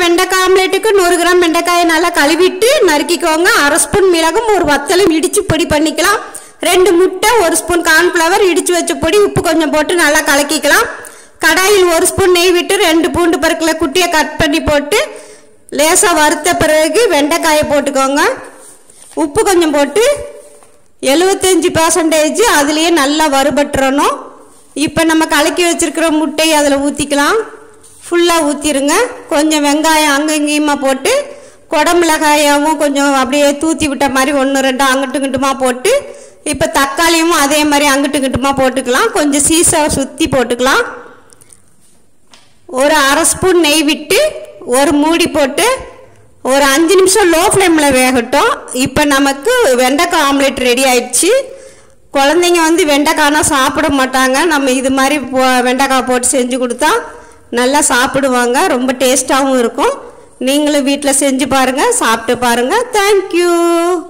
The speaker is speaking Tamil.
வெண்டைக்காய் ஆம்லேட்டுக்கு நூறு கிராம் வெண்டைக்காயை நல்லா கழுவிட்டு நறுக்கிக்கோங்க அரை ஸ்பூன் மிளகும் ஒரு வத்தலும் இடித்து பொடி பண்ணிக்கலாம் ரெண்டு முட்டை ஒரு ஸ்பூன் கார்ன்ஃப்ளவர் இடித்து வச்ச பொடி உப்பு கொஞ்சம் போட்டு நல்லா கலக்கிக்கலாம் கடாயில் ஒரு ஸ்பூன் நெய் விட்டு ரெண்டு பூண்டு பருக்கில் குட்டியை கட் பண்ணி போட்டு லேசாக வறுத்த பிறகு வெண்டைக்காயை போட்டுக்கோங்க உப்பு கொஞ்சம் போட்டு எழுபத்தஞ்சி பர்சன்டேஜ் அதுலேயே நல்லா வறுபட்டுறணும் இப்போ நம்ம கலக்கி வச்சிருக்கிற முட்டையை அதில் ஊற்றிக்கலாம் ஃபுல்லாக ஊற்றிருங்க கொஞ்சம் வெங்காயம் அங்கே இங்கேயுமா போட்டு குடமிளகாயாவும் கொஞ்சம் அப்படியே தூத்தி விட்ட மாதிரி ஒன்று ரெண்டு அங்கிட்டு இங்கிட்டுமா போட்டு இப்போ தக்காளியும் அதே மாதிரி அங்கிட்டு இங்கிட்டுமா போட்டுக்கலாம் கொஞ்சம் சீசாவை சுற்றி போட்டுக்கலாம் ஒரு அரை ஸ்பூன் நெய் விட்டு ஒரு மூடி போட்டு ஒரு அஞ்சு நிமிஷம் லோ ஃப்ளேமில் வேகட்டும் இப்போ நமக்கு வெண்டைக்காய் ஆம்லெட் ரெடி ஆயிடுச்சு குழந்தைங்க வந்து வெண்டைக்காய்னா சாப்பிட மாட்டாங்க நம்ம இது மாதிரி போ வெண்டைக்காய் போட்டு செஞ்சு கொடுத்தா நல்லா சாப்பிடுவாங்க ரொம்ப டேஸ்ட்டாகவும் இருக்கும் நீங்களும் வீட்டில் செஞ்சு பாருங்கள் சாப்பிட்டு பாருங்கள் தேங்க்யூ